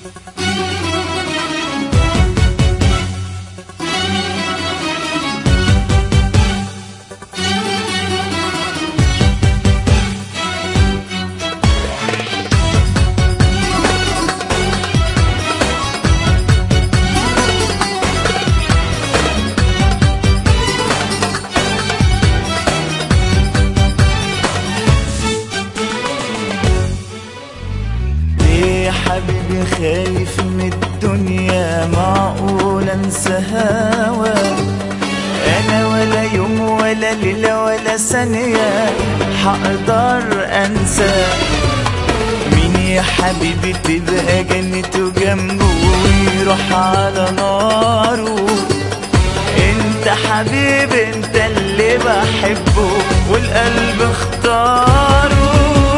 ليه يا حبيبي خايف من الدنيا معقول انسى هواك انا ولا يوم ولا ليلة ولا ثانية حقدر انسى مين يا حبيبي تبقى جنته جنبه ويروح على ناره انت حبيبي انت اللي بحبه والقلب اختاره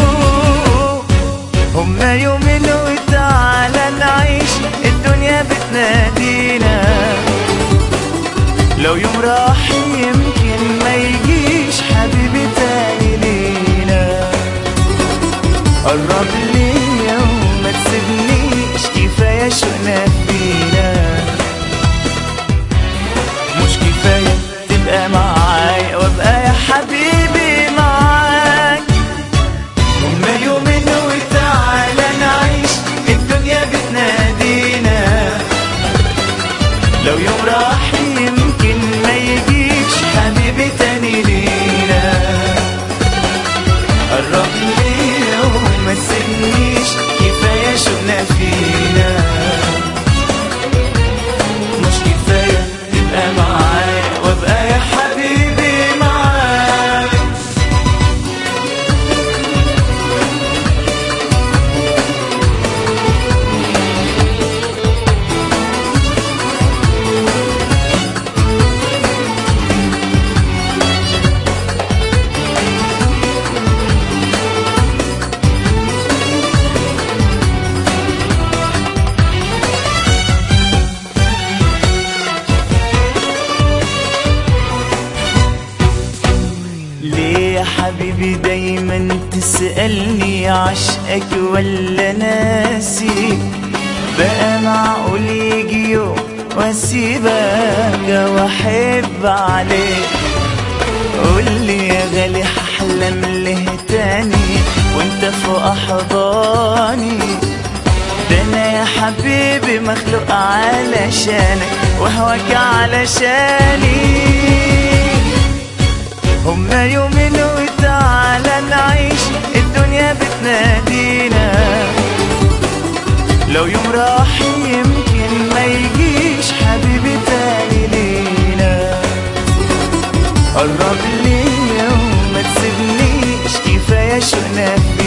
هما يومين وتعالى نعيش الدنيا بتنادينا لو يوم راح يمكن ما يجيش حبيبي تاني لينا قرب ليا وما تسيبنيش كفاية شوقنا فينا مش كفاية تبقى معايا وابقى يا حبيبي معاك هما يومين وتعالى نعيش الدنيا بتنادينا لو يوم راح يمكن ما يجيش حبيبي تاني لينا قرب ليا وما تسيبنيش كفاية شوقنا فينا مش كفاية تبقى معايا وابقى يا حبيبي معاك ليه يا حبيبي دايما تسألني عشقك ولا ناسي بقى معقول يجي يوم واسيبك واحب عليك قولي يا غالي هحلم ليه تاني وانت فوق احضاني ده انا يا حبيبي مخلوق علشانك وهواك علشاني هما يومين وتعالى نعيش الدنيا بتنادينا لو يوم راح يمكن ما يجيش حبيبي تاني لينا قرب ليا وما تسيبنيش كفاية شوقنا